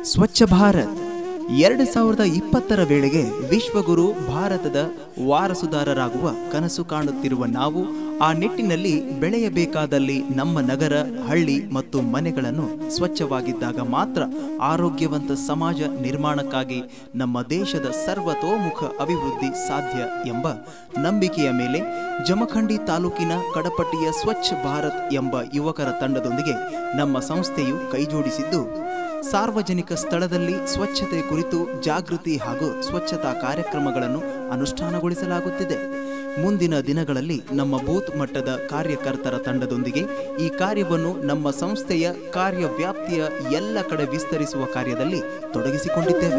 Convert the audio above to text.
ಸ್ವಚ್ಛ ಭಾರತ್ ಎರಡು ಸಾವಿರದ ಇಪ್ಪತ್ತರ ವೇಳೆಗೆ ವಿಶ್ವಗುರು ಭಾರತದ ವಾರಸುದಾರರಾಗುವ ಕನಸು ಕಾಣುತ್ತಿರುವ ನಾವು ಆ ನಿಟ್ಟಿನಲ್ಲಿ ಬೆಳೆಯಬೇಕಾದಲ್ಲಿ ನಮ್ಮ ನಗರ ಹಳ್ಳಿ ಮತ್ತು ಮನೆಗಳನ್ನು ಸ್ವಚ್ಛವಾಗಿದ್ದಾಗ ಮಾತ್ರ ಆರೋಗ್ಯವಂತ ಸಮಾಜ ನಿರ್ಮಾಣಕ್ಕಾಗಿ ನಮ್ಮ ದೇಶದ ಸರ್ವತೋಮುಖ ಅಭಿವೃದ್ಧಿ ಸಾಧ್ಯ ಎಂಬ ನಂಬಿಕೆಯ ಮೇಲೆ ಜಮಖಂಡಿ ತಾಲೂಕಿನ ಕಡಪಟ್ಟಿಯ ಸ್ವಚ್ಛ ಭಾರತ್ ಎಂಬ ಯುವಕರ ತಂಡದೊಂದಿಗೆ ನಮ್ಮ ಸಂಸ್ಥೆಯು ಕೈಜೋಡಿಸಿದ್ದು ಸಾರ್ವಜನಿಕ ಸ್ಥಳದಲ್ಲಿ ಸ್ವಚ್ಛತೆ ಕುರಿತು ಜಾಗೃತಿ ಹಾಗೂ ಸ್ವಚ್ಛತಾ ಕಾರ್ಯಕ್ರಮಗಳನ್ನು ಅನುಷ್ಠಾನಗೊಳಿಸಲಾಗುತ್ತಿದೆ ಮುಂದಿನ ದಿನಗಳಲ್ಲಿ ನಮ್ಮ ಬೂತ್ ಮಟ್ಟದ ಕಾರ್ಯಕರ್ತರ ತಂಡದೊಂದಿಗೆ ಈ ಕಾರ್ಯವನ್ನು ನಮ್ಮ ಸಂಸ್ಥೆಯ ಕಾರ್ಯವ್ಯಾಪ್ತಿಯ ಎಲ್ಲ ಕಡೆ ವಿಸ್ತರಿಸುವ ಕಾರ್ಯದಲ್ಲಿ ತೊಡಗಿಸಿಕೊಂಡಿದ್ದೇವೆ